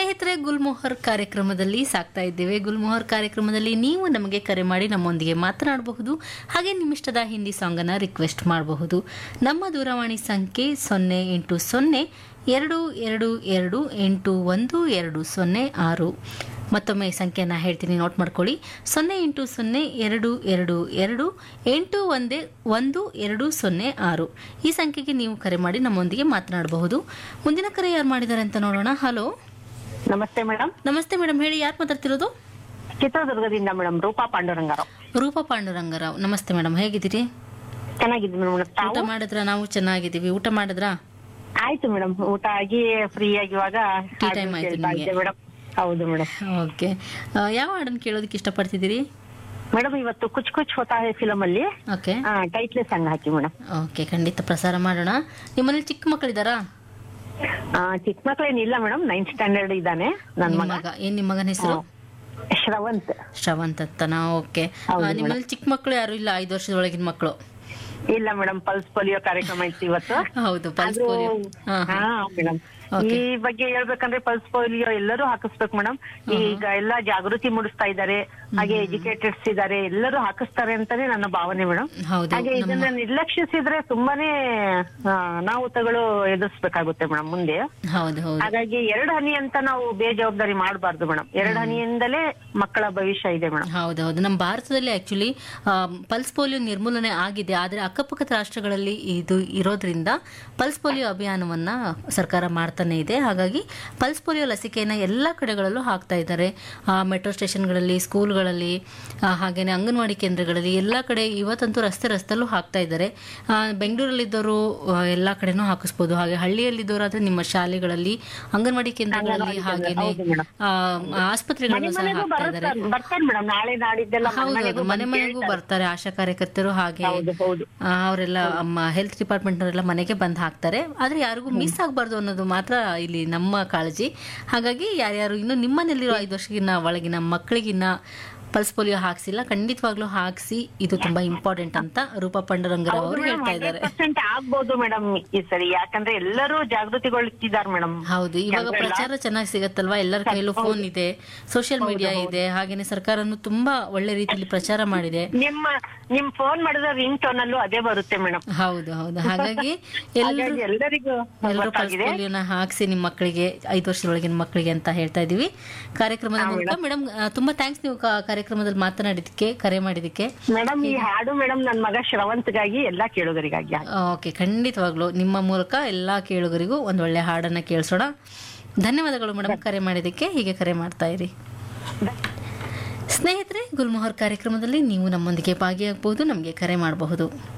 ಸ್ನೇಹಿತರೆ ಗುಲ್ಮೋಹರ್ ಕಾರ್ಯಕ್ರಮದಲ್ಲಿ ಸಾಕ್ತಾ ಇದ್ದೇವೆ ಗುಲ್ಮೋಹರ್ ಕಾರ್ಯಕ್ರಮದಲ್ಲಿ ನೀವು ನಮಗೆ ಕರೆ ಮಾಡಿ ನಮ್ಮೊಂದಿಗೆ ಮಾತನಾಡಬಹುದು ಹಾಗೆ ನಿಮ್ಮಿಷ್ಟದ ಹಿಂದಿ ಸಾಂಗನ್ನು ರಿಕ್ವೆಸ್ಟ್ ಮಾಡಬಹುದು ನಮ್ಮ ದೂರವಾಣಿ ಸಂಖ್ಯೆ ಸೊನ್ನೆ ಎಂಟು ಸೊನ್ನೆ ಎರಡು ಎರಡು ಎರಡು ಎಂಟು ಒಂದು ಎರಡು ಸೊನ್ನೆ ಆರು ಮತ್ತೊಮ್ಮೆ ಸಂಖ್ಯೆಯನ್ನು ಹೇಳ್ತೀನಿ ನೋಟ್ ಮಾಡ್ಕೊಳ್ಳಿ ಸೊನ್ನೆ ಎಂಟು ಸೊನ್ನೆ ಎರಡು ಎರಡು ಎರಡು ಎಂಟು ಒಂದೇ ಒಂದು ಎರಡು ಸೊನ್ನೆ ಆರು ಈ ಸಂಖ್ಯೆಗೆ ನೀವು ಕರೆ ಮಾಡಿ ನಮ್ಮೊಂದಿಗೆ ಮಾತನಾಡಬಹುದು ಮುಂದಿನ ಕರೆ ಯಾರು ಮಾಡಿದ್ದಾರೆ ಅಂತ ನೋಡೋಣ ಹಲೋ ನಮಸ್ತೆ ಮೇಡಮ್ ನಮಸ್ತೆ ಮೇಡಮ್ ಹೇಳಿ ಯಾರು ಮಾತಾಡ್ತಿರೋದು ಚಿತ್ರದುರ್ಗದಿಂದ ಮೇಡಮ್ ರೂಪಾ ಪಾಂಡುರಂಗಾರಾವ್ ರೂಪಾ ಪಾಂಡುರಂಗರಾವ್ ನಮಸ್ತೆ ಮೇಡಮ್ ಹೇಗಿದ್ದೀರಿ ಚೆನ್ನಾಗಿದ್ದೀನಿ ಮೇಡಮ್ ಊಟ ತಾವು ಮಾಡಿದ್ರಾ ನಾವು ಚೆನ್ನಾಗಿದ್ದೀವಿ ಊಟ ಮಾಡಿದ್ರಾ ಆಯ್ತು ಮೇಡಮ್ ಊಟ ಆಗಿ ಫ್ರೀ ಆಗಿ ಇವಾಗ Tea time ಆಯ್ತು ನಿಮ್ಗೆ. ಮೇಡಮ್ ಹೌದು ಮೇಡಮ್ ಓಕೆ ಯಾವ ಹಾಡನ್ನು ಕೇಳೋದಕ್ಕೆ ಇಷ್ಟಪಡ್ತಿದ್ದೀರಿ ಮೇಡಮ್ ಇವತ್ತು ಕುಚ್ ಕುಚ್ ಹೋತಾ ಹೇ ಫಿಲಮ್ ಅಲ್ಲಿ ಓಕೆ ಟೈಟ್ಲೆ ಸಾಂಗ್ ಹಾಕಿ ಮೇಡಮ್ ಓಕೆ ಖಂಡಿತ ಪ್ರಸಾರ ಮಾಡೋಣ ನಿಮ್ಮನೇಲಿ ಚಿಕ್ಕ ಮಕ್ಕಳಿದ್ದಾರಾ ಚಿಕ್ಕ ಮಕ್ಳೇನಿಲ್ಲ ಮೇಡಮ್ ನೈನ್ತ್ ಸ್ಟ್ಯಾಂಡರ್ಡ್ ಇದ್ದಾನೆ ನನ್ ನಿಮ್ಮ ಮಗ ಮಗ ಏನ್ ನಿಮ್ಮ ಮಗನ ಹೆಸರು ಶ್ರವಂತ್ ಶ್ರವಂತ್ ಅಂತನಾ ಓಕೆ ಹೌದು ನಿಮ್ಮಲ್ಲಿ ಚಿಕ್ಕ ಮಕ್ಕಳು ಯಾರು ಇಲ್ಲ ಐದು ವರ್ಷದೊಳಗಿನ ಮಕ್ಕಳು ಇಲ್ಲ ಮೇಡಮ್ ಪಲ್ಸ್ ಪೋಲಿಯೋ ಕಾರ್ಯಕ್ರಮ ಇತ್ತು ಇವತ್ತು ಹೌದು ಪಲ್ಸ್ ಅದು- ಪೋಲಿಯೋ ಹಾ ಹಾ ಮೇಡಮ್ Okay. ಈ ಬಗ್ಗೆ ಹೇಳ್ಬೇಕಂದ್ರೆ ಪಲ್ಸ್ ಪೋಲಿಯೋ ಎಲ್ಲರೂ ಹಾಕಿಸ್ಬೇಕು ಮೇಡಮ್ ಈಗ ಎಲ್ಲ ಜಾಗೃತಿ ಮೂಡಿಸ್ತಾ ಇದ್ದಾರೆ ಹಾಗೆ ಎಜುಕೇಟೆಡ್ಸ್ ಇದ್ದಾರೆ ಎಲ್ಲರೂ ಹಾಕಿಸ್ತಾರೆ ಅಂತಾನೆ ನನ್ನ ಭಾವನೆ ಮೇಡಮ್ ಹೌದು ಹಾಗೆ ನಮ್ಮ ಇದನ್ನ ನಿರ್ಲಕ್ಷಿಸಿದ್ರೆ ತುಂಬಾನೇ ಆ, ಅನಾಹುತಗಳು ಎದುರಿಸ್ಬೇಕಾಗುತ್ತೆ ಮೇಡಮ್ ಮುಂದೆ ಹೌದು ಹೌದು ಹಾಗಾಗಿ ಎರಡು ಹನಿ ಅಂತ ನಾವು ಬೇಜವಾಬ್ದಾರಿ ಮಾಡಬಾರ್ದು ಮೇಡಮ್ ಎರಡು ಹನಿಯಿಂದಲೇ ಮಕ್ಕಳ ಭವಿಷ್ಯ ಇದೆ ಮೇಡಮ್ ಹೌದು ಹೌದು ನಮ್ಮ ಭಾರತದಲ್ಲಿ ಆಕ್ಚುಲಿ ಪಲ್ಸ್ ಪೋಲಿಯೋ ನಿರ್ಮೂಲನೆ ಆಗಿದೆ ಆದರೆ ಅಕ್ಕಪಕ್ಕದ ರಾಷ್ಟ್ರಗಳಲ್ಲಿ ಇದು ಇರೋದ್ರಿಂದ ಪಲ್ಸ್ ಪೋಲಿಯೋ ಅಭಿಯಾನವನ್ನ ಸರ್ಕಾರ ಮಾಡ್ತಾನೆ ಇದೆ ಹಾಗಾಗಿ ಪಲ್ಸ್ ಪೋಲಿಯೋ ಲಸಿಕೆಯನ್ನ ಎಲ್ಲ ಕಡೆಗಳಲ್ಲೂ ಹಾಕ್ತಾ ಇದ್ದಾರೆ ಮೆಟ್ರೋ ಸ್ಟೇಷನ್ಗಳಲ್ಲಿ ಸ್ಕೂಲ್ಗಳಲ್ಲಿ ಆ, ಹಾಗೇನೆ ಅಂಗನವಾಡಿ ಕೇಂದ್ರಗಳಲ್ಲಿ ಎಲ್ಲ ಕಡೆ ಇವತ್ತಂತೂ ರಸ್ತೆ ರಸ್ತೆಲ್ಲೂ ಹಾಕ್ತಾ ಇದ್ದಾರೆ ಆ, ಬೆಂಗಳೂರಲ್ಲಿದ್ದವರು ಆ, ಎಲ್ಲ ಕಡೆನೂ ಹಾಕಿಸ್ಬೋದು ಹಾಗೆ ಹಳ್ಳಿಯಲ್ಲಿದ್ದವರಾದ್ರೆ ನಿಮ್ಮ ಶಾಲೆಗಳಲ್ಲಿ ಅಂಗನವಾಡಿ ಕೇಂದ್ರಗಳಲ್ಲಿ ಹಾಗೇನೆ ಹೌದು ಮೇಡಮ್. ಆ, ಆಸ್ಪತ್ರೆಗಳಲ್ಲೂ ಸಹ ಮನೆಗೂ ಹಾಕ್ತಾ ಇದ್ದಾರೆ ಬರ್ತಾರೆ ಬರ್ತಾರೆ ಮೇಡಮ್ ನಾಳೆ ನಾಡಿದ್ದೆಲ್ಲ ಮನೆ ಹೌದು ಮನೆಗೂ ಮನೆ ಬಂದು ಮನೆಗೂ ಕೇಳ್ತಾರೆ. ಬರ್ತಾರೆ ಆಶಾ ಕಾರ್ಯಕರ್ತರು ಹಾಗೆ ಹೌದು ಹೌದು ಆ, ಅವರೆಲ್ಲ ಹೆಲ್ತ್ ಡಿಪಾರ್ಟ್ಮೆಂಟ್ ಅವರೆಲ್ಲ ಮನೆಗೆ ಬಂದು ಹಾಕ್ತಾರೆ ಆದ್ರೆ ಯಾರಿಗೂ ಮಿಸ್ ಆಗಬಾರ್ದು ಅನ್ನೋದು ಮಾತ್ರ ಇಲ್ಲಿ ನಮ್ಮ ಕಾಳಜಿ ಹಾಗಾಗಿ ಯಾರ್ಯಾರು ಇನ್ನು ನಿಮ್ಮನೆಲ್ಲಿರೋ ಐದು ವರ್ಷಗಿನ ಒಳಗಿನ ಮಕ್ಕಳಿಗಿನ್ನ ಪಲ್ಸ್ ಪೋಲಿಯೋ ಹಾಕ್ಸಿಲ್ಲ ಖಂಡಿತವಾಗ್ಲೂ ಹಾಕ್ಸಿ ಇದು ತುಂಬಾ ಇಂಪಾರ್ಟೆಂಟ್ ಅಂತ ರೂಪಾ ಪಂಡರಂಗರಾವ್ ಅವರು ಹೇಳ್ತಾ ಇದ್ದಾರೆ ಪರ್ಸೆಂಟ್ ಆಗ್ಬೋದು ಮೇಡಮ್ ಈ ಸರಿ ಯಾಕಂದ್ರೆ ಎಲ್ಲರೂ ಜಾಗೃತಿಗೊಳಿಸಿದ್ದಾರೆ ಮೇಡಮ್ ಹೌದು ಇವಾಗ ಪ್ರಚಾರ ಚೆನ್ನಾಗಿ ಸಿಗತ್ತಲ್ವಾ ಎಲ್ಲರ ಕೈಯಲ್ಲೂ ಫೋನ್ ಇದೆ ಸೋಷಿಯಲ್ ಮೀಡಿಯಾ ಇದೆ ಹಾಗೇನೆ ಸರ್ಕಾರನು ತುಂಬಾ ಒಳ್ಳೆ ರೀತಿಯಲ್ಲಿ ಪ್ರಚಾರ ಮಾಡಿದೆ ನಿಮ್ಮ ನಿಮ್ ಫೋನ್ ಮಾಡಿದ ರಿಂಗ್ ಟೋನ್ ಅಲ್ಲೂ ಅದೇ ಬರುತ್ತೆ ಮೇಡಮ್ ಹೌದು ಹೌದು ಹಾಗಾಗಿ ಎಲ್ಲರೂ ಹಾಗಾಗಿ ಎಲ್ಲರಿಗೂ ಎಲ್ಲರೂ ಪಲ್ಸ್ ಗೊತ್ತಾಗಿದೆ ಪೋಲಿಯೋನ ಹಾಕ್ಸಿ ನಿಮ್ಮ ಮಕ್ಕಳಿಗೆ ಐದು ವರ್ಷದೊಳಗಿನ ಮಕ್ಕಳಿಗೆ ಅಂತ ಹೇಳ್ತಾ ಇದೀವಿ ಕಾರ್ಯಕ್ರಮದ ಮೂಲಕ ಮೇಡಮ್ ತುಂಬಾ ಥ್ಯಾಂಕ್ಸ್ ನೀವು ಕಾ- ಕಾರ್ಯಕ್ರಮದಲ್ಲಿ ಮಾತನಾಡಿದಕ್ಕೆ ಕರೆ ಮಾಡಿದಕ್ಕೆ ಮೇಡಮ್ ಈ ಹಾಡು ಮೇಡಮ್ ನನ್ ಮಗ ಶ್ರವಂತ್ಗಾಗಿ ಎಲ್ಲಾ ಕೇಳುಗರಿಗಾಗಿ ಹಾಕಿ. ಓಕೆ ಖಂಡಿತವಾಗ್ಲು ನಿಮ್ಮ ಮೂಲಕ ಎಲ್ಲಾ ಕೇಳುಗರಿಗೂ ಒಂದು ಒಳ್ಳೆ ಹಾಡನ್ನ ಕೇಳಿಸೋಣ ಧನ್ಯವಾದಗಳು ಮೇಡಮ್ ಕರೆ ಮಾಡಿದ್ದಕ್ಕೆ ಹೀಗೆ ಕರೆ ಮಾಡ್ತಾ ಇರಿ ಸ್ನೇಹಿತರೆ ಗುಲ್ಮೋಹರ್ ಕಾರ್ಯಕ್ರಮದಲ್ಲಿ ನೀವು ನಮ್ಮೊಂದಿಗೆ ಭಾಗಿಯಾಗಬಹುದು ನಮಗೆ ಕರೆ ಮಾಡಬಹುದು